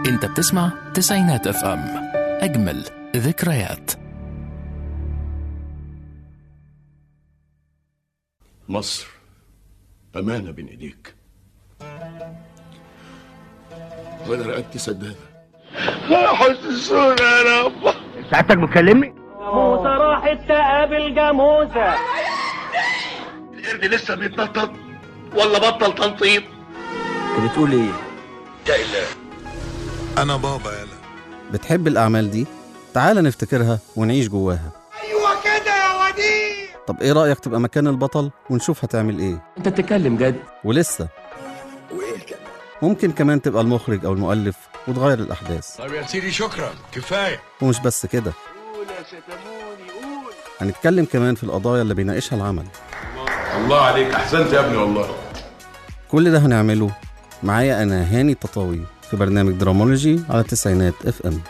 انت بتسمع تسعينات اف ام اجمل ذكريات مصر أمانة بين إيديك وأنا رقبتي سدادة حسسونا يا رب سعادتك بتكلمني؟ موسى راحت تقابل جاموسة القرد لسه بيتنطط ولا بطل تنطيط انت بتقول ايه؟ أنا بابا يلا بتحب الأعمال دي؟ تعال نفتكرها ونعيش جواها أيوة كده يا وديع طب إيه رأيك تبقى مكان البطل ونشوف هتعمل إيه؟ انت بتتكلم جد ولسه وإيه كده؟ ممكن كمان تبقى المخرج أو المؤلف وتغير الأحداث طب يا سيدي شكرا كفاية ومش بس كده هنتكلم كمان في القضايا اللي بيناقشها العمل الله عليك أحسنت يا ابني والله كل ده هنعمله معايا أنا هاني التطاوي في برنامج درامولوجي على التسعينات اف ام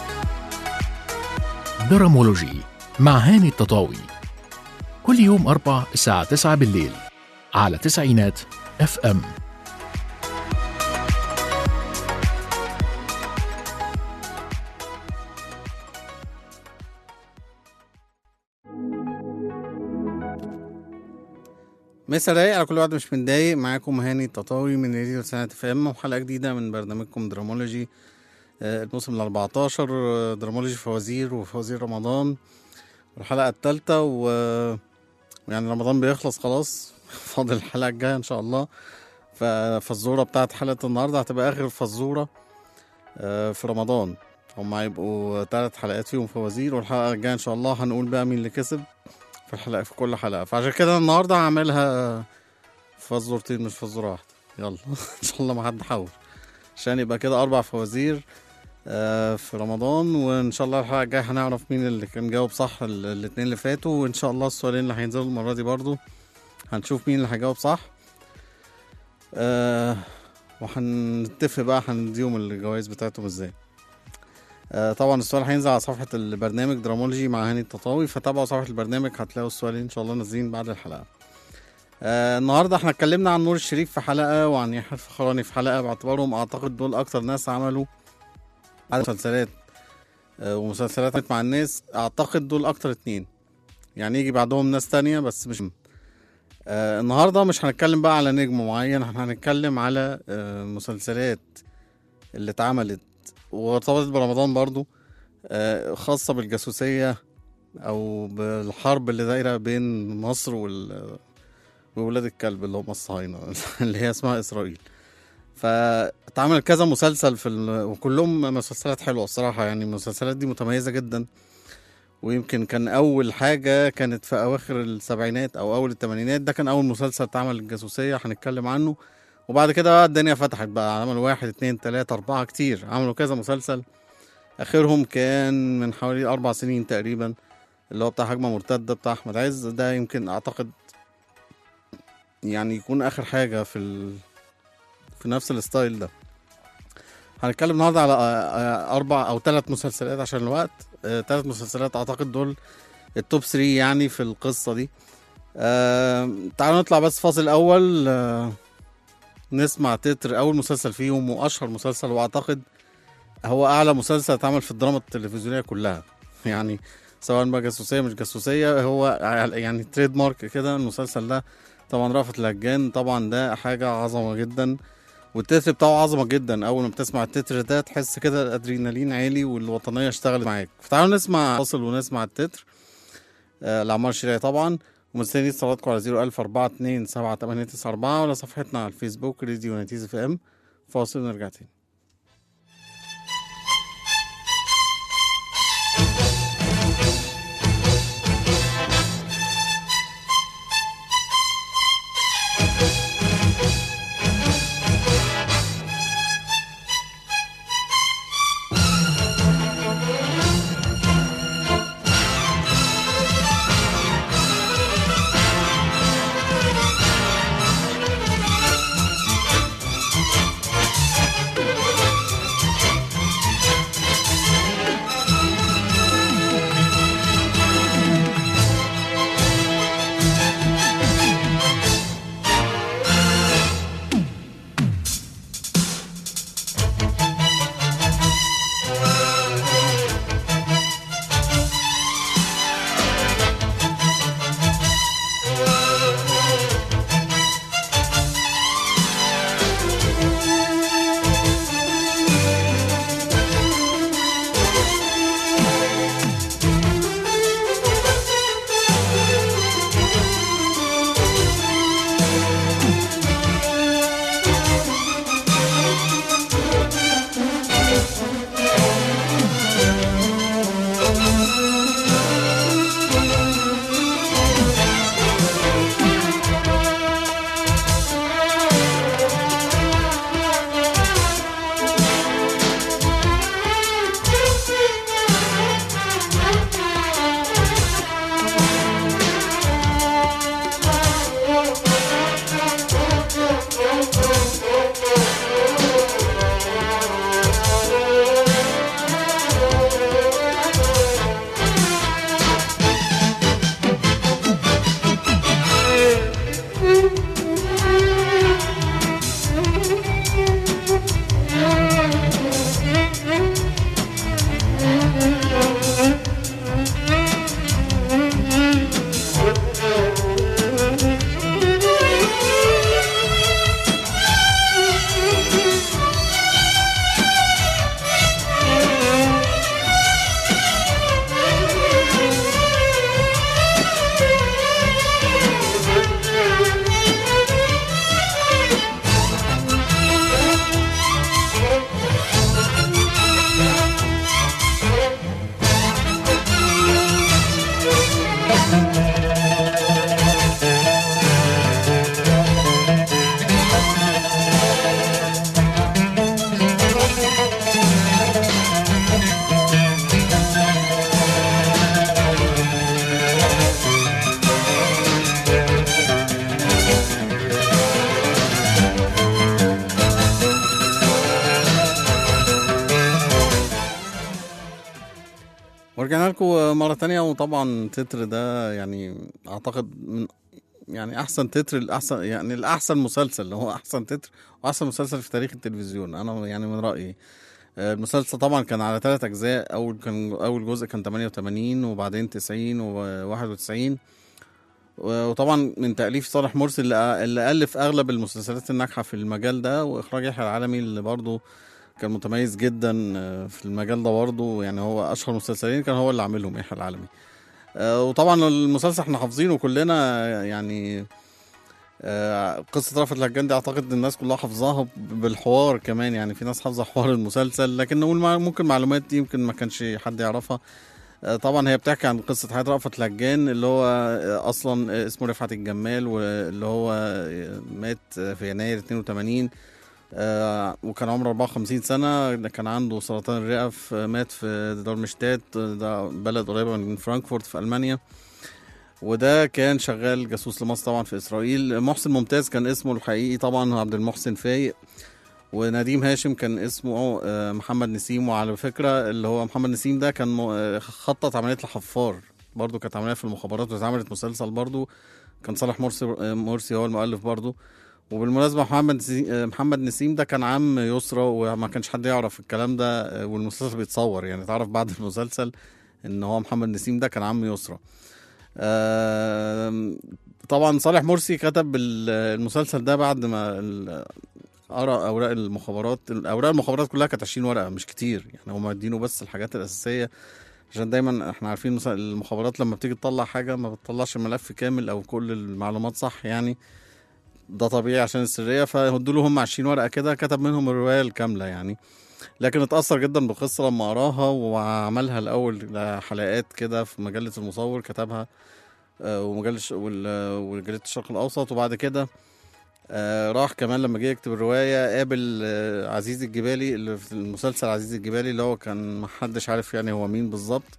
درامولوجي مع هاني التطاوي كل يوم أربع الساعة 9 بالليل على تسعينات اف ام مسا رايق على كل واحد مش متضايق معاكم هاني التطاوي من راديو سنة اف ام وحلقة جديدة من برنامجكم درامولوجي آه، الموسم ال 14 آه، درامولوجي فوازير وفوازير رمضان الحلقة التالتة و يعني رمضان بيخلص خلاص فاضل الحلقة الجاية ان شاء الله فالفزورة بتاعت حلقة النهاردة هتبقى آخر فزورة آه، في رمضان هما هيبقوا تلات حلقات فيهم فوازير والحلقة الجاية ان شاء الله هنقول بقى مين اللي كسب في الحلقة في كل حلقة فعشان كده النهاردة هعملها فزورتين مش فزورة واحدة يلا ان شاء الله ما حد حاول عشان يبقى كده أربع فوازير آه، في رمضان وان شاء الله الحلقة الجاية هنعرف مين اللي كان جاوب صح ال- الاتنين اللي فاتوا وان شاء الله السؤالين اللي هينزلوا المرة دي برضو هنشوف مين اللي هيجاوب صح آه وهنتفق بقى هنديهم الجوائز بتاعتهم ازاي آه، طبعا السؤال هينزل على صفحة البرنامج درامولوجي مع هاني التطاوي فتابعوا صفحة البرنامج هتلاقوا السؤالين إن شاء الله نازلين بعد الحلقة. آه النهاردة احنا اتكلمنا عن نور الشريف في حلقة وعن يحيى الفخراني في حلقة باعتبارهم أعتقد دول أكتر ناس عملوا على مسلسلات آه ومسلسلات مع الناس أعتقد دول أكتر اتنين يعني يجي بعدهم ناس تانية بس مش آه النهاردة مش هنتكلم بقى على نجم معين احنا هنتكلم على آه مسلسلات اللي اتعملت وارتبطت برمضان برضو آه، خاصة بالجاسوسية أو بالحرب اللي دايرة بين مصر وال وولاد الكلب اللي هم الصهاينة اللي هي اسمها إسرائيل فاتعمل كذا مسلسل في ال... وكلهم مسلسلات حلوة الصراحة يعني المسلسلات دي متميزة جدا ويمكن كان أول حاجة كانت في أواخر السبعينات أو أول الثمانينات ده كان أول مسلسل اتعمل الجاسوسية هنتكلم عنه وبعد كده بقى الدنيا فتحت بقى عملوا واحد اتنين تلاتة أربعة كتير عملوا كذا مسلسل آخرهم كان من حوالي أربع سنين تقريبا اللي هو بتاع هجمة مرتدة بتاع أحمد عز ده يمكن أعتقد يعني يكون آخر حاجة في ال... في نفس الستايل ده هنتكلم النهارده على آه، آه، أربع أو ثلاث مسلسلات عشان الوقت ثلاث مسلسلات أعتقد دول التوب 3 يعني في القصة دي آه تعالوا نطلع بس فاصل أول آه نسمع تتر أول مسلسل فيهم وأشهر مسلسل وأعتقد هو أعلى مسلسل اتعمل في الدراما التلفزيونية كلها يعني سواء بقى جاسوسية مش جاسوسية هو يعني تريد مارك كده المسلسل ده طبعا رأفت الهجان طبعا ده حاجة عظمة جدا والتتر بتاعه عظمة جدا أول ما بتسمع التتر ده تحس كده الأدرينالين عالي والوطنية اشتغلت معاك فتعالوا نسمع فاصل ونسمع التتر آه لعمار شراي طبعا ومستنيين اتصالاتكم على 01000 42 7894 ولا صفحتنا على الفيسبوك راديو نتيز اف ام فاصل ونرجع تاني ورجعنا لكم مرة تانية وطبعا التتر ده يعني أعتقد من يعني أحسن تتر الأحسن يعني الأحسن مسلسل اللي هو أحسن تتر وأحسن مسلسل في تاريخ التلفزيون أنا يعني من رأيي آه، المسلسل طبعا كان على ثلاث أجزاء أول كان أول جزء كان 88 وبعدين 90 و91 وطبعا من تأليف صالح مرسي اللي اللي ألف أغلب المسلسلات الناجحة في المجال ده وإخراج يحيى العالمي اللي برضه كان متميز جدا آه، في المجال ده برضه يعني هو اشهر مسلسلين كان هو اللي عاملهم يحيى العالمي آه، وطبعا المسلسل احنا حافظينه كلنا يعني آه، قصة رأفت الهجان دي اعتقد الناس كلها حافظاها بالحوار كمان يعني في ناس حافظة حوار المسلسل لكن نقول مع- ممكن معلومات دي يمكن ما كانش حد يعرفها آه، طبعا هي بتحكي عن قصة حياة رأفت الهجان اللي هو آه، أصلا آه، اسمه رفعت الجمال واللي هو آه، مات آه، في يناير 82 آه، وكان عمره 54 سنة كان عنده سرطان الرئة في مات في دارمشتات ده بلد قريبة من فرانكفورت في ألمانيا وده كان شغال جاسوس لمصر طبعا في إسرائيل محسن ممتاز كان اسمه الحقيقي طبعا عبد المحسن فايق ونديم هاشم كان اسمه آه، محمد نسيم وعلى فكرة اللي هو محمد نسيم ده كان م- آه، خطط عملية الحفار برضو كانت عملية في المخابرات واتعملت مسلسل برضو كان صالح مرسي آه، مرسي هو المؤلف برضو وبالمناسبة محمد نسيم آه، محمد نسيم ده كان عم يسرى وما كانش حد يعرف الكلام ده آه، والمسلسل بيتصور يعني اتعرف بعد المسلسل ان هو محمد نسيم ده كان عم يسرى آم، طبعا صالح مرسي كتب ال- المسلسل ده بعد ما ال- قرا اوراق المخابرات اوراق المخابرات كلها كانت 20 ورقه مش كتير يعني هم مدينه بس الحاجات الاساسيه عشان دايما احنا عارفين مثلا المخابرات لما بتيجي تطلع حاجه ما بتطلعش الملف كامل او كل المعلومات صح يعني ده طبيعي عشان السريه فهدوا له هم 20 ورقه كده كتب منهم الروايه الكامله يعني لكن اتأثر جدا بالقصة لما قراها وعملها الأول حلقات كده في مجلة المصور كتبها آه، ومجلة الش- وال- وجريدة الشرق الأوسط وبعد كده آه، راح كمان لما جه يكتب الرواية قابل آه، عزيز الجبالي اللي في المسلسل عزيز الجبالي اللي هو كان محدش عارف يعني هو مين بالظبط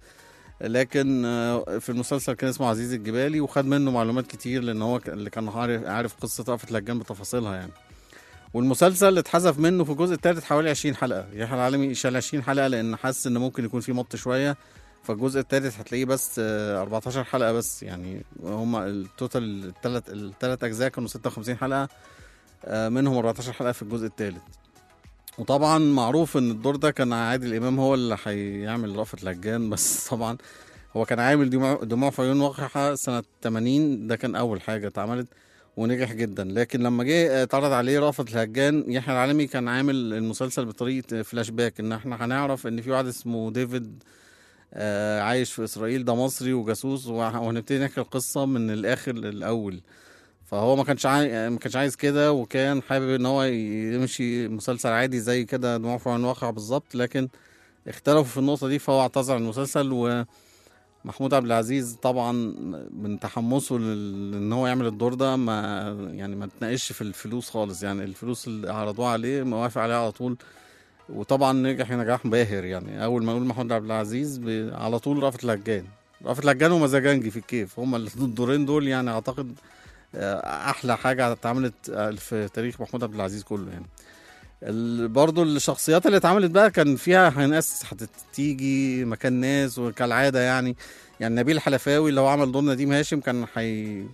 لكن آه، في المسلسل كان اسمه عزيز الجبالي وخد منه معلومات كتير لان هو ك- اللي كان عارف عارف قصه رأفت الهجان بتفاصيلها يعني والمسلسل اتحذف منه في الجزء الثالث حوالي 20 حلقه يحيى العالمي شال 20 حلقه لان حس ان ممكن يكون في مط شويه فالجزء الثالث هتلاقيه بس آه، 14 حلقه بس يعني هما التوتال الثلاث الثلاث اجزاء كانوا 56 حلقه آه، منهم 14 حلقه في الجزء الثالث وطبعا معروف ان الدور ده كان عادل امام هو اللي هيعمل رأفت الهجان بس طبعا هو كان عامل دموع, دموع في عيون وقحة سنة 80 ده كان أول حاجة اتعملت ونجح جدا لكن لما جه اتعرض عليه رأفت الهجان يحيى العالمي كان عامل المسلسل بطريقة فلاش باك ان احنا هنعرف ان في واحد اسمه ديفيد آه، عايش في اسرائيل ده مصري وجاسوس وه- وهنبتدي نحكي القصة من الاخر للاول فهو ما كانش عاي... ما كانش عايز كده وكان حابب ان هو يمشي مسلسل عادي زي كده دموع في عيون واقع بالظبط لكن اختلفوا في النقطة دي فهو اعتذر عن المسلسل ومحمود عبد العزيز طبعا من تحمسه لل- ان هو يعمل الدور ده ما يعني ما تناقش في الفلوس خالص يعني الفلوس اللي عرضوها عليه موافق عليها على طول وطبعا نجح نجاح باهر يعني اول ما اقول محمود عبد العزيز ب... على طول رأفت الهجان رأفت الهجان ومزاجنجي في الكيف هما الدورين دول يعني اعتقد آه، احلى حاجه اتعملت آه، في تاريخ محمود عبد العزيز كله يعني ال- برضو الشخصيات اللي اتعملت بقى كان فيها ناس هتيجي مكان ناس وكالعاده يعني يعني نبيل حلفاوي اللي هو عمل دور نديم هاشم كان حي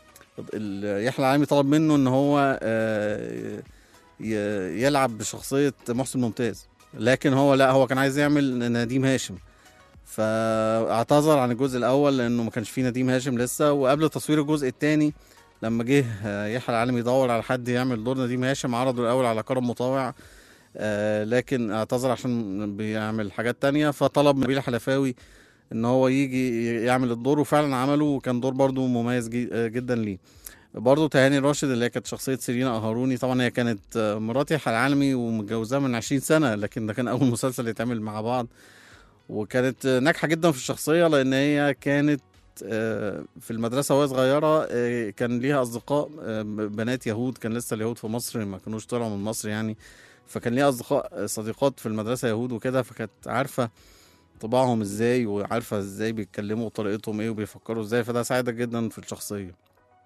ال- يحيى العالمي طلب منه ان هو آه، ي- يلعب بشخصيه محسن ممتاز لكن هو لا هو كان عايز يعمل نديم هاشم فاعتذر عن الجزء الاول لانه ما كانش فيه نديم هاشم لسه وقبل تصوير الجزء الثاني لما جه آه، يحيى العالمي يدور على حد يعمل دور نديم هاشم عرضه الاول على كرم مطاوع آه، لكن اعتذر عشان بيعمل حاجات تانية فطلب نبيل حلفاوي ان هو يجي يعمل الدور وفعلا عمله وكان دور برضو مميز جي- آه، جدا ليه برضه تهاني راشد اللي هي كانت شخصية سيرينا أهاروني طبعا هي كانت آه، مرات يحيى العالمي ومتجوزاه من 20 سنة لكن ده كان أول مسلسل يتعمل مع بعض وكانت آه، ناجحة جدا في الشخصية لأن هي كانت آه، في المدرسة وهي صغيرة آه، كان ليها أصدقاء آه، بنات يهود كان لسه اليهود في مصر ما كانوش طلعوا من مصر يعني فكان ليها أصدقاء آه، صديقات في المدرسة يهود وكده فكانت عارفة طباعهم ازاي وعارفة ازاي بيتكلموا وطريقتهم ايه وبيفكروا ازاي فده ساعدها جدا في الشخصية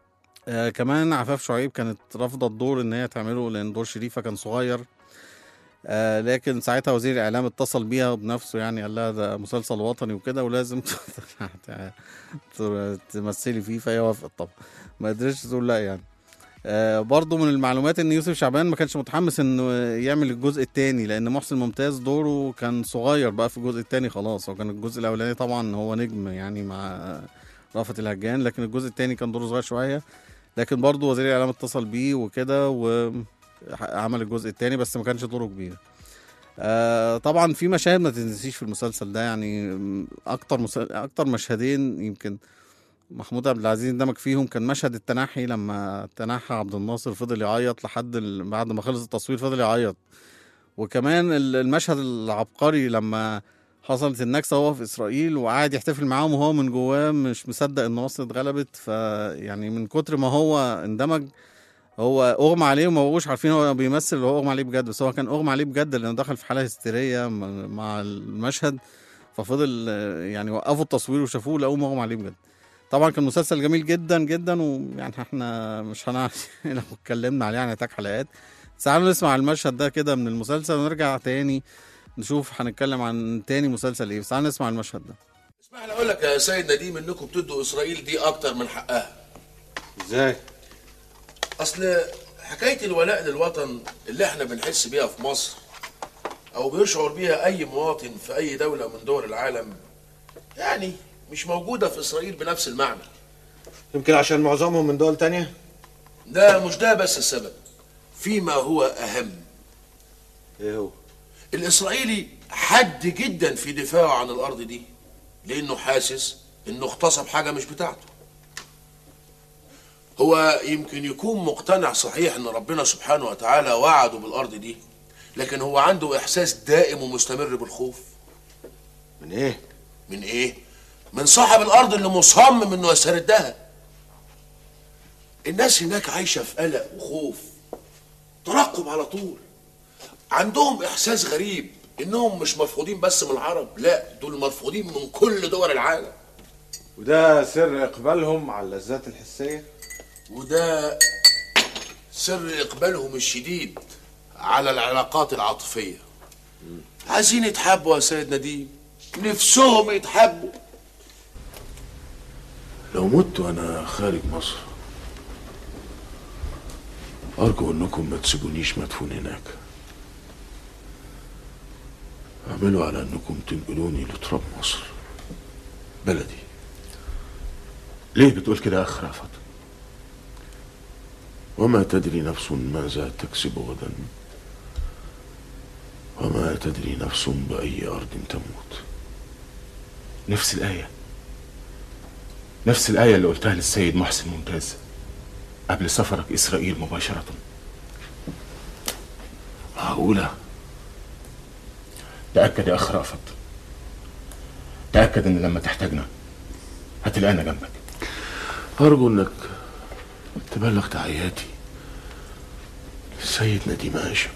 آه كمان عفاف شعيب كانت رافضة الدور ان هي تعمله لان دور شريفة كان صغير آه لكن ساعتها وزير الاعلام اتصل بيها بنفسه يعني قال لها ده مسلسل وطني وكده ولازم ت- تمثلي فيه فهي وافقت طبعا ما قدرتش تقول لا يعني آه برضو من المعلومات ان يوسف شعبان ما كانش متحمس انه يعمل الجزء الثاني لان محسن ممتاز دوره كان صغير بقى في الجزء الثاني خلاص هو كان الجزء الاولاني طبعا هو نجم يعني مع رأفت الهجان لكن الجزء الثاني كان دوره صغير شويه لكن برضو وزير الاعلام اتصل بيه وكده وعمل الجزء الثاني بس ما كانش دوره كبير آه طبعا في مشاهد ما تنسيش في المسلسل ده يعني اكتر مسل... اكتر مشهدين يمكن محمود عبد العزيز اندمج فيهم كان مشهد التنحي لما تنحى عبد الناصر فضل يعيط لحد ال... بعد ما خلص التصوير فضل يعيط وكمان ال- المشهد العبقري لما حصلت النكسه وهو في اسرائيل وقعد يحتفل معاهم وهو من جواه مش مصدق ان مصر اتغلبت فيعني من كتر ما هو اندمج هو اغمى عليه وما بقوش عارفين هو بيمثل ولا هو اغمى عليه بجد بس هو كان اغمى عليه بجد لانه دخل في حاله هستيريه م- مع المشهد ففضل آه، يعني وقفوا التصوير وشافوه لقوه مغمى عليه بجد طبعا كان مسلسل جميل جدا جدا ويعني احنا مش هنعرف لو اتكلمنا عليه هنحتاج حلقات بس تعالوا نسمع المشهد ده كده من المسلسل ونرجع تاني نشوف هنتكلم عن تاني مسلسل ايه بس تعالوا نسمع المشهد ده اسمح لي اقول لك يا سيد نديم انكم بتدوا اسرائيل دي اكتر من حقها ازاي؟ اصل حكايه الولاء للوطن اللي احنا بنحس بيها في مصر او بيشعر بيها اي مواطن في اي دوله من دول العالم يعني مش موجوده في اسرائيل بنفس المعنى يمكن عشان معظمهم من دول تانية ده مش ده بس السبب فيما هو اهم ايه هو؟ الاسرائيلي حد جدا في دفاعه عن الارض دي لانه حاسس انه اغتصب حاجه مش بتاعته هو يمكن يكون مقتنع صحيح ان ربنا سبحانه وتعالى وعده بالارض دي لكن هو عنده احساس دائم ومستمر بالخوف من ايه؟ من ايه من صاحب الارض اللي مصمم انه يستردها الناس هناك عايشه في قلق وخوف ترقب على طول عندهم احساس غريب انهم مش مرفوضين بس من العرب لا دول مرفوضين من كل دول العالم وده سر اقبالهم على اللذات الحسية؟ وده سر اقبالهم الشديد على العلاقات العاطفيه عايزين يتحبوا يا سيد نديم نفسهم يتحبوا لو مت وانا خارج مصر ارجو انكم ما تسيبونيش مدفون هناك اعملوا على انكم تنقلوني لتراب مصر بلدي ليه بتقول كده يا اخ رافت وما تدري نفس ماذا تكسب غدا وما تدري نفس بأي أرض تموت نفس الآية نفس الآية اللي قلتها للسيد محسن ممتاز قبل سفرك إسرائيل مباشرة معقولة تأكد يا أخ رأفت تأكد إن لما تحتاجنا هتلاقينا جنبك أرجو إنك تبلغ تحياتي للسيد نديم هاشم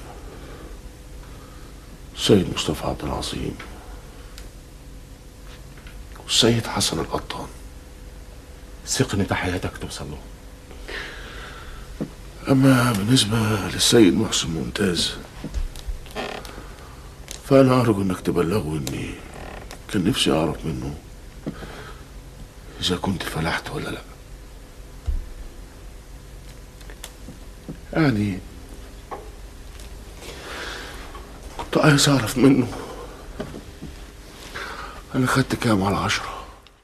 السيد مصطفى عبد العظيم والسيد حسن القطان ثق إن تحياتك توصل له أما بالنسبة للسيد محسن ممتاز فأنا أرجو إنك تبلغه إني كان نفسي أعرف منه إذا كنت فلحت ولا لأ يعني كنت عايز أعرف منه أنا خدت كام على عشرة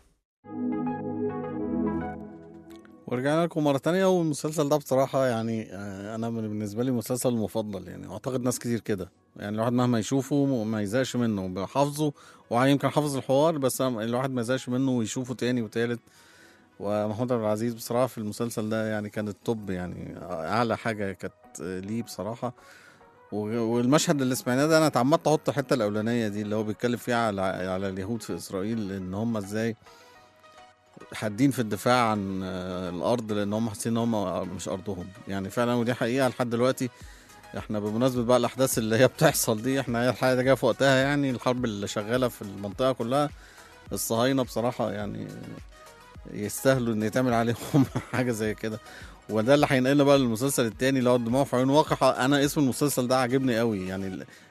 ورجعنا لكم مرة تانية والمسلسل ده بصراحة يعني آه، أنا من- بالنسبة لي المسلسل المفضل يعني أعتقد ناس كتير كده يعني الواحد مهما يشوفه ما يزهقش منه حافظه ويمكن حافظ الحوار بس الواحد ما يزهقش منه ويشوفه تاني وتالت ومحمود عبد العزيز بصراحة في المسلسل ده يعني كان التوب يعني أعلى حاجة كانت ليه بصراحة و- والمشهد اللي سمعناه ده أنا اتعمدت أحط الحتة الأولانية دي اللي هو بيتكلم فيها على على اليهود في إسرائيل إن هم إزاي حادين في الدفاع عن آه، الارض لان هم حاسين ان هم مش ارضهم يعني فعلا ودي حقيقه لحد دلوقتي احنا بمناسبه بقى الاحداث اللي هي بتحصل دي احنا هي الحاجه جايه في وقتها يعني الحرب اللي شغاله في المنطقه كلها الصهاينه بصراحه يعني يستاهلوا ان يتعمل عليهم حاجه زي كده وده اللي هينقلنا بقى للمسلسل التاني اللي هو دموع في عيون واقع انا اسم المسلسل ده عاجبني قوي يعني ال-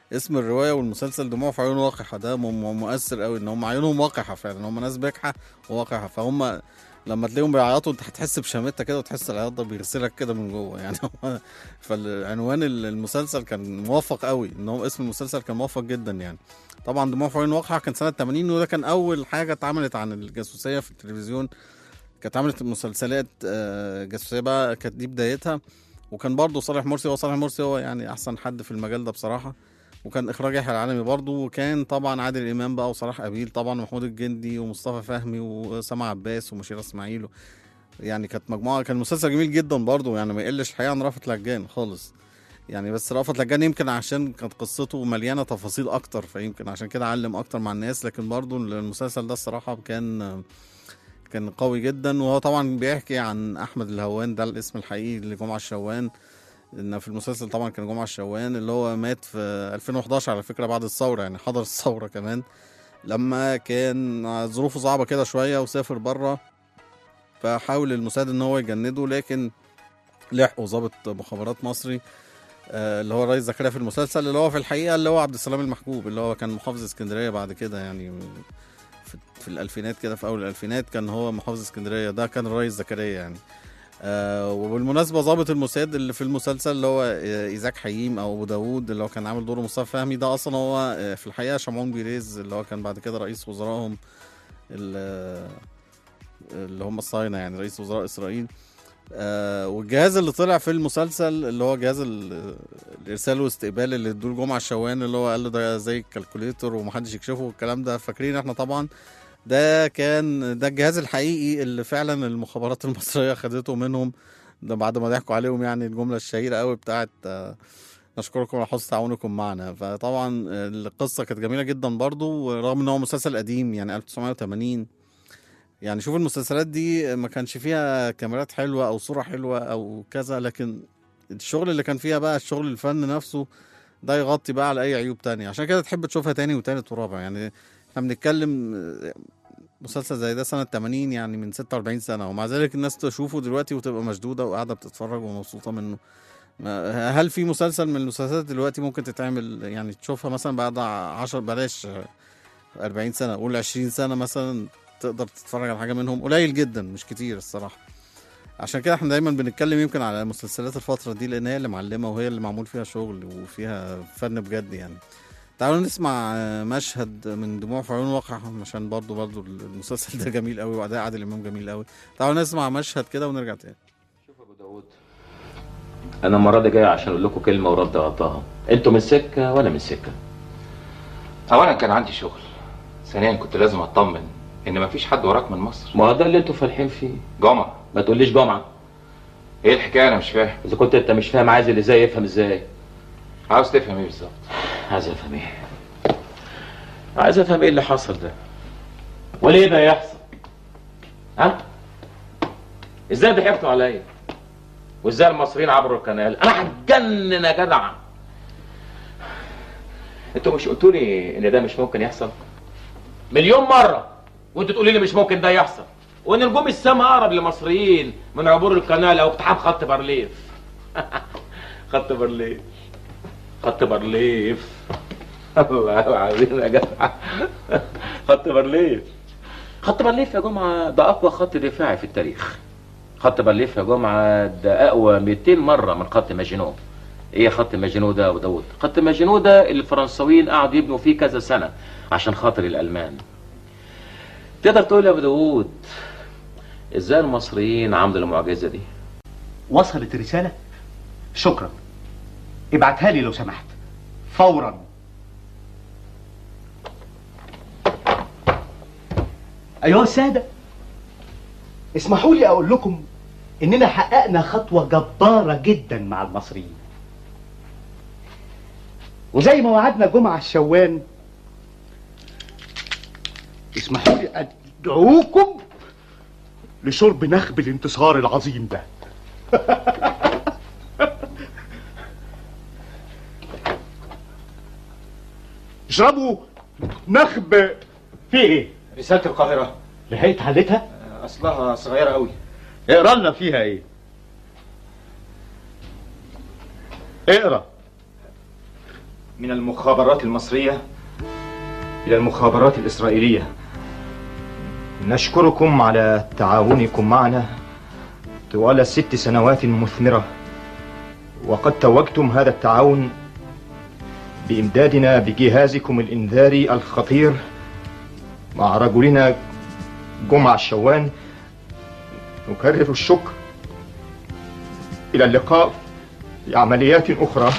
اسم الروايه والمسلسل دموع في عيون وقحه ده م- مؤثر قوي ان هم عيونهم وقحه فعلا هم ناس بجحه ووقحه فهم لما تلاقيهم بيعيطوا انت هتحس بشمتة كده وتحس العياط ده بيغسلك كده من جوه يعني هو- فالعنوان ال- المسلسل كان موفق قوي ان هو اسم المسلسل كان موفق جدا يعني طبعا دموع في عيون وقحه كان سنه 80 وده كان اول حاجه اتعملت عن الجاسوسيه في التلفزيون كانت عملت مسلسلات آه، جاسوسيه بقى كانت دي بدايتها وكان برضه صالح مرسي هو صالح مرسي هو يعني احسن حد في المجال ده بصراحه وكان اخراج يحيى العالمي برضه وكان طبعا عادل امام بقى وصلاح ابيل طبعا ومحمود الجندي ومصطفى فهمي وسامع عباس ومشيره اسماعيل و- يعني كانت مجموعه كان مسلسل جميل جدا برضه يعني ما يقلش الحقيقه عن رأفت لهجان خالص يعني بس رأفت لهجان يمكن عشان كانت قصته مليانه تفاصيل اكتر فيمكن عشان كده علم اكتر مع الناس لكن برضه المسلسل ده الصراحه كان كان قوي جدا وهو طبعا بيحكي عن احمد الهوان ده الاسم الحقيقي لجمعه الشوان ان في المسلسل طبعا كان جمعه الشوان اللي هو مات في 2011 على فكره بعد الثوره يعني حضر الثوره كمان لما كان ظروفه صعبه كده شويه وسافر بره فحاول الموساد ان هو يجنده لكن لحقه ضابط مخابرات مصري آه، اللي هو رئيس زكريا في المسلسل اللي هو في الحقيقه اللي هو عبد السلام المحجوب اللي هو كان محافظ اسكندريه بعد كده يعني في, في الالفينات كده في اول الالفينات كان هو محافظ اسكندريه ده كان الرئيس زكريا يعني آه وبالمناسبه ضابط الموساد اللي في المسلسل اللي هو آه، ايزاك حييم او ابو داوود اللي هو كان عامل دوره مصطفى فهمي ده اصلا هو آه، في الحقيقه شمعون بيريز اللي هو كان بعد كده رئيس وزرائهم ال- اللي هم الصهاينه يعني رئيس وزراء اسرائيل آه والجهاز اللي طلع في المسلسل اللي هو جهاز ال- الارسال والاستقبال اللي ادوه جمعه الشوان اللي هو قال له ده زي الكالكوليتر ومحدش يكشفه والكلام ده فاكرين احنا طبعا ده كان ده الجهاز الحقيقي اللي فعلا المخابرات المصريه خدته منهم ده بعد ما ضحكوا عليهم يعني الجمله الشهيره قوي بتاعت آه، نشكركم على حسن تعاونكم معنا فطبعا القصه كانت جميله جدا برضو رغم ان هو مسلسل قديم يعني 1980 يعني شوف المسلسلات دي ما كانش فيها كاميرات حلوه او صوره حلوه او كذا لكن الشغل اللي كان فيها بقى الشغل الفن نفسه ده يغطي بقى على اي عيوب تانية عشان كده تحب تشوفها تاني وتالت ورابع يعني احنا بنتكلم آه، مسلسل زي ده سنة 80 يعني من 46 سنة ومع ذلك الناس تشوفه دلوقتي وتبقى مشدودة وقاعدة بتتفرج ومبسوطة منه ما- هل في مسلسل من المسلسلات دلوقتي ممكن تتعمل يعني تشوفها مثلا بعد 10 بلاش 40 سنة قول 20 سنة مثلا تقدر تتفرج على حاجة منهم قليل جدا مش كتير الصراحة عشان كده احنا دايما بنتكلم يمكن على مسلسلات الفترة دي لأن هي اللي معلمة وهي اللي معمول فيها شغل وفيها فن بجد يعني تعالوا نسمع آه، مشهد من دموع في عيون واقع عشان برضو برضو المسلسل ده جميل قوي وأداء عادل إمام جميل قوي تعالوا نسمع مشهد كده ونرجع تاني شوف يا ابو داوود انا المره دي جاي عشان اقول لكم كلمه ورد غطاها انتوا من سكه وانا من سكه اولا كان عندي شغل ثانيا كنت لازم اطمن ان مفيش حد وراك من مصر ما هو ده اللي انتوا فالحين فيه جمعه ما تقوليش جمعه ايه الحكايه انا مش فاهم اذا كنت انت مش فاهم عايز اللي زي يفهم ازاي عاوز تفهم ايه بالظبط عايز افهم ايه عايز افهم ايه اللي حصل ده وليه ده يحصل ها ازاي ضحكتوا عليا وازاي المصريين عبروا القناه انا هتجنن يا جدع انتوا مش قلتوا لي ان ده مش ممكن يحصل مليون مره وانتوا تقولوا لي مش ممكن ده يحصل وان نجوم السماء اقرب للمصريين من عبور القناه او اقتحام خط بارليف خط بارليف خط بارليف الله العظيم يا جدع خط بارليف خط بارليف يا جمعه ده اقوى خط دفاعي في التاريخ خط بارليف يا جمعه ده اقوى 200 مره من خط ماجينو ايه خط ماجينو ده يا ابو داوود خط ماجينو ده اللي الفرنساويين قعدوا يبنوا فيه كذا سنه عشان خاطر الالمان تقدر تقول يا ابو داوود ازاي المصريين عملوا المعجزه دي وصلت الرسالة؟ شكرا ابعتها لي لو سمحت فورا أيها السادة اسمحوا لي أقول لكم إننا حققنا خطوة جبارة جدا مع المصريين وزي ما وعدنا جمعة الشوان اسمحوا لي أدعوكم لشرب نخب الانتصار العظيم ده اشربوا نخب في ايه؟ رساله القاهره لحقت حالتها؟ اصلها صغيره قوي اقرا لنا فيها ايه؟ اقرا من المخابرات المصرية إلى المخابرات الإسرائيلية نشكركم على تعاونكم معنا طوال ست سنوات مثمرة وقد توجتم هذا التعاون بإمدادنا بجهازكم الإنذاري الخطير مع رجلنا جمعة الشوان نكرر الشكر إلى اللقاء في عمليات أخرى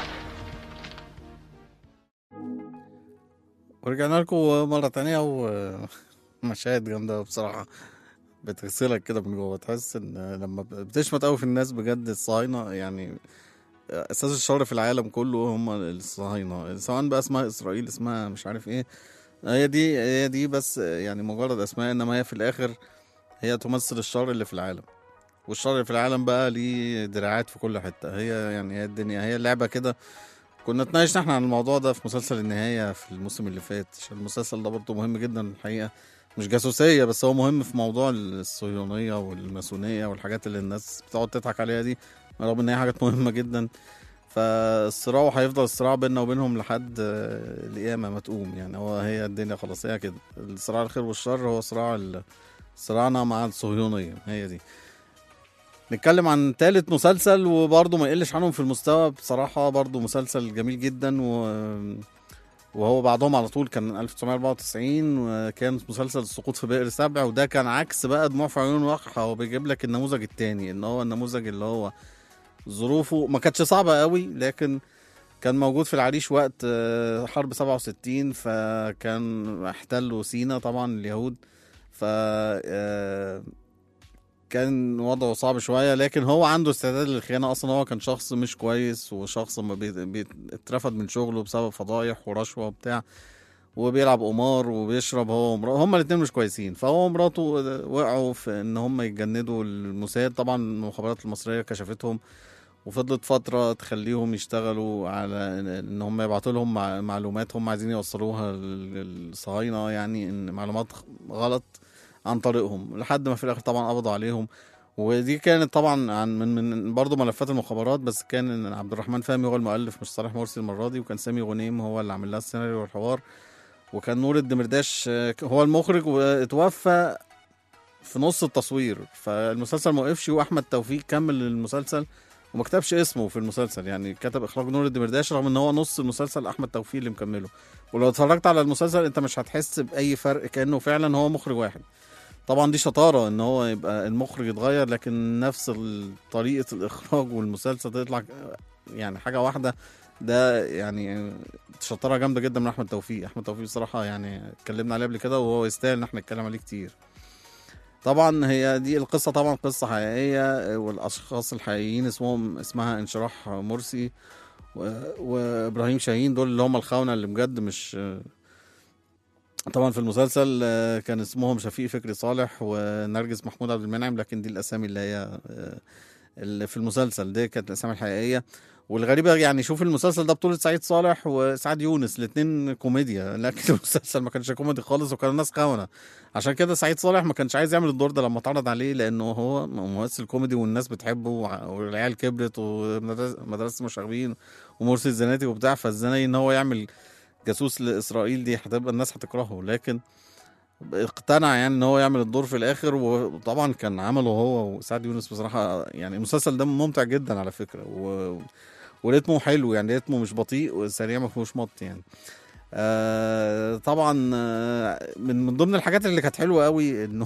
ورجعنا لكم مرة تانية ومشاهد جامدة بصراحة بتغسلك كده من جوه تحس ان لما بتشمت قوي في الناس بجد الصهاينة يعني اساس الشر في العالم كله هم الصهاينة سواء بقى اسمها اسرائيل اسمها مش عارف ايه هي دي هي دي بس يعني مجرد اسماء انما هي في الاخر هي تمثل الشر اللي في العالم والشر اللي في العالم بقى ليه دراعات في كل حتة هي يعني هي الدنيا هي اللعبة كده كنا اتناقشنا احنا عن الموضوع ده في مسلسل النهاية في الموسم اللي فات عشان المسلسل ده برضه مهم جدا الحقيقة مش جاسوسية بس هو مهم في موضوع الصهيونية والماسونية والحاجات اللي الناس بتقعد تضحك عليها دي رغم ان هي حاجات مهمة جدا فالصراع هيفضل الصراع بيننا وبينهم لحد آه، القيامة ما تقوم يعني هو هي الدنيا خلاص هي كده الصراع الخير والشر هو صراع ال- صراعنا مع الصهيونية هي دي نتكلم عن تالت مسلسل وبرضه ما يقلش عنهم في المستوى بصراحة برضه مسلسل جميل جدا و... وهو بعدهم على طول كان 1994 وكان مسلسل السقوط في بئر سبع وده كان عكس بقى دموع في عيون وقحة هو بيجيب لك النموذج التاني ان هو النموذج اللي هو ظروفه ما كانتش صعبة قوي لكن كان موجود في العريش وقت آه، حرب 67 فكان احتلوا سينا طبعا اليهود ف آه، كان وضعه صعب شويه لكن هو عنده استعداد للخيانه اصلا هو كان شخص مش كويس وشخص ما بي... بي... اترفد من شغله بسبب فضايح ورشوه وبتاع وبيلعب قمار وبيشرب هو ومراته هما الاتنين مش كويسين فهو ومراته وقعوا في ان هم يتجندوا الموساد طبعا المخابرات المصريه كشفتهم وفضلت فترة تخليهم يشتغلوا على ان هم يبعتوا لهم مع- معلومات هم عايزين يوصلوها لل- للصهاينة يعني ان معلومات غلط عن طريقهم لحد ما في الاخر طبعا قبضوا عليهم ودي كانت طبعا عن من من برضه ملفات المخابرات بس كان عبد الرحمن فهمي هو المؤلف مش صالح مرسي المره دي وكان سامي غنيم هو اللي عامل لها السيناريو والحوار وكان نور الدمرداش آه، هو المخرج واتوفى في نص التصوير فالمسلسل ما وقفش واحمد توفيق كمل المسلسل وما كتبش اسمه في المسلسل يعني كتب اخراج نور الدمرداش رغم ان هو نص المسلسل احمد توفيق اللي مكمله ولو اتفرجت على المسلسل انت مش هتحس باي فرق كانه فعلا هو مخرج واحد طبعا دي شطاره ان هو يبقى المخرج يتغير لكن نفس ال- طريقه الاخراج والمسلسل تطلع يعني حاجه واحده ده يعني شطاره جامده جدا من احمد توفيق احمد توفيق بصراحه يعني اتكلمنا عليه قبل كده وهو يستاهل ان احنا نتكلم عليه كتير طبعا هي دي القصه طبعا قصه حقيقيه والاشخاص الحقيقيين اسمهم اسمها انشراح مرسي و- وابراهيم شاهين دول اللي هم الخونه اللي بجد مش طبعا في المسلسل آه، كان اسمهم شفيق فكري صالح ونرجس محمود عبد المنعم لكن دي الاسامي اللي هي آه، اللي في المسلسل دي كانت الاسامي الحقيقيه والغريبه يعني شوف المسلسل ده بطوله سعيد صالح وسعد يونس الاثنين كوميديا لكن المسلسل ما كانش كوميدي خالص وكان الناس خونه عشان كده سعيد صالح ما كانش عايز يعمل الدور ده لما اتعرض عليه لانه هو ممثل كوميدي والناس بتحبه وع- والعيال كبرت ومدرسه المشاغبين ومرسي الزناتي وبتاع فازاي ان هو يعمل جاسوس لاسرائيل دي هتبقى الناس هتكرهه لكن اقتنع يعني ان هو يعمل الدور في الاخر وطبعا كان عمله هو وسعد يونس بصراحه يعني المسلسل ده ممتع جدا على فكره و... وريتمه حلو يعني ريتمه مش بطيء وسريع ما فيهوش مط يعني آه طبعا آه، من من ضمن الحاجات اللي كانت حلوه قوي انه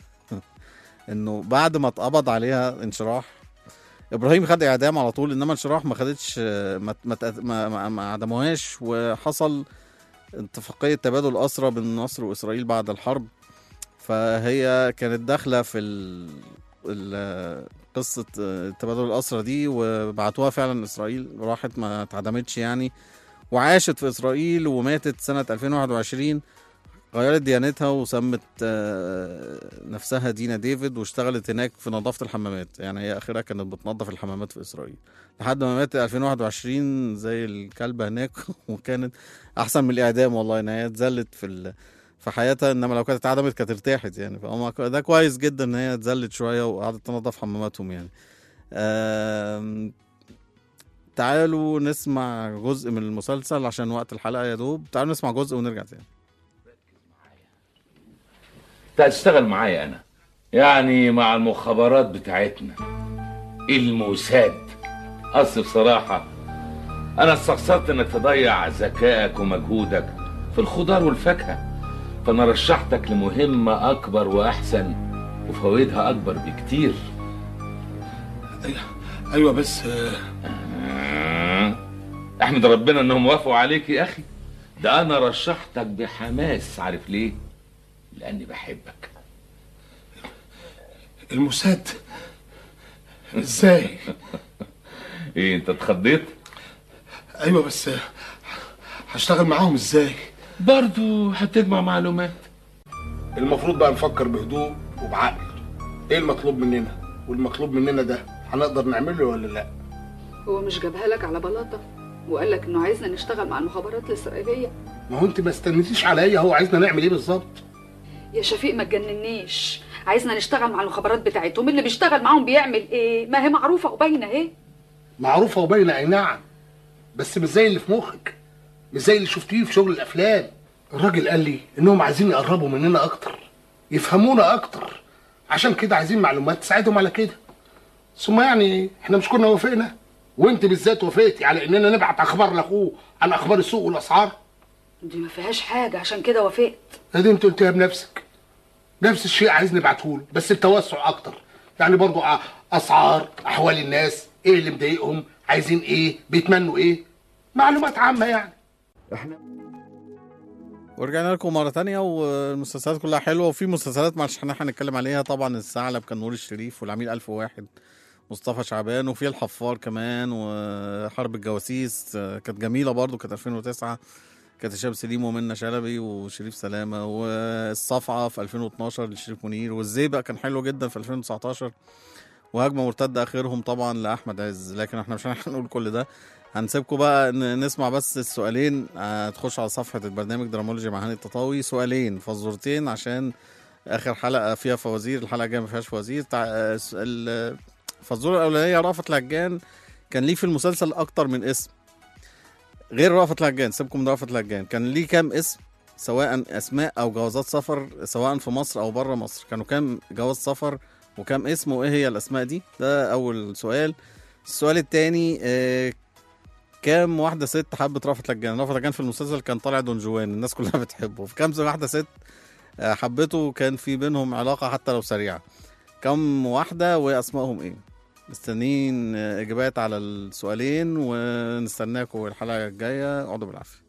انه بعد ما اتقبض عليها انشراح ابراهيم خد اعدام على طول انما انشراح ما خدتش آه، ما ما ما, ما, ما عدموهاش وحصل اتفاقيه تبادل اسرى بين مصر واسرائيل بعد الحرب فهي كانت داخله في ال... ال... قصه آه، تبادل الاسرى دي وبعتوها فعلا اسرائيل راحت ما اتعدمتش يعني وعاشت في اسرائيل وماتت سنه 2021 غيرت ديانتها وسمت آه، نفسها دينا ديفيد واشتغلت هناك في نظافه الحمامات يعني هي اخرها كانت بتنظف الحمامات في اسرائيل لحد ما ماتت 2021 زي الكلبه هناك وكانت احسن من الاعدام والله ان هي اتذلت في ال... في حياتها انما لو كانت اتعدمت كانت ارتاحت يعني فهم ده كويس جدا ان هي اتذلت شويه وقعدت تنظف حماماتهم يعني آم، تعالوا نسمع جزء من المسلسل عشان وقت الحلقه يا دوب تعالوا نسمع جزء ونرجع تاني انت هتشتغل معايا انا يعني مع المخابرات بتاعتنا الموساد اصل بصراحة انا استخسرت انك تضيع ذكائك ومجهودك في الخضار والفاكهة فانا رشحتك لمهمة اكبر واحسن وفوائدها اكبر بكتير ايوه بس آه. احمد ربنا انهم وافقوا عليك يا اخي ده انا رشحتك بحماس عارف ليه لاني بحبك الموساد ازاي ايه انت اتخضيت ايوه بس هشتغل معاهم ازاي برضو هتجمع معلومات المفروض بقى نفكر بهدوء وبعقل ايه المطلوب مننا والمطلوب مننا ده هنقدر نعمله ولا لا هو مش جابها لك على بلاطه وقال لك انه عايزنا نشتغل مع المخابرات الاسرائيليه ما هو انت ما استنيتيش عليا هو عايزنا نعمل ايه بالظبط يا شفيق ما تجننيش عايزنا نشتغل مع المخابرات بتاعتهم اللي بيشتغل معاهم بيعمل ايه ما هي معروفه وباينه اهي معروفه وباينه اي نعم بس مش زي اللي في مخك مش زي اللي شفتيه في شغل الافلام الراجل قال لي انهم عايزين يقربوا مننا اكتر يفهمونا اكتر عشان كده عايزين معلومات تساعدهم على كده ثم يعني احنا مش كنا وافقنا وانت بالذات وافقتي على اننا نبعت اخبار لاخوه عن اخبار السوق والاسعار دي ما فيهاش حاجه عشان كده وافقت ادي انت قلتيها بنفسك نفس الشيء عايز نبعته له بس بتوسع اكتر يعني برضو ع- اسعار احوال الناس ايه اللي مضايقهم عايزين ايه بيتمنوا ايه معلومات عامه يعني ورجعنا لكم مرة تانية والمسلسلات كلها حلوة وفي مسلسلات معلش احنا هنتكلم عليها طبعا الثعلب كان نور الشريف والعميل ألف واحد مصطفى شعبان وفي الحفار كمان وحرب الجواسيس آه، كانت جميلة برضو كانت 2009 كانت هشام سليم ومنى شلبي وشريف سلامة والصفعة في 2012 لشريف منير والزيبق كان حلو جدا في 2019 وهجمة مرتدة آخرهم طبعا لأحمد عز لكن احنا مش هنقول كل ده هنسيبكم بقى ن- نسمع بس السؤالين آه، تخش على صفحة البرنامج درامولوجي مع هاني التطاوي سؤالين فزورتين عشان آخر حلقة فيها فوازير الحلقة الجاية ما فيهاش فوازير تع... آه، س- ال- الفزورة الأولانية رأفت الهجان كان ليه في المسلسل أكتر من اسم غير رأفت الهجان سيبكم من رأفت الهجان كان ليه كام اسم سواء أسماء أو جوازات سفر سواء في مصر أو بره مصر كانوا كام جواز سفر وكام اسم وإيه هي الأسماء دي ده أول سؤال السؤال التاني آه، كام واحدة ست حبت رأفت لجان رأفت لجان في المسلسل كان طالع دون جوان الناس كلها بتحبه في كام واحدة ست آه، حبته كان في بينهم علاقة حتى لو سريعة كم واحدة وأسمائهم إيه مستنيين آه، إجابات على السؤالين ونستناكم الحلقة الجاية اقعدوا بالعافية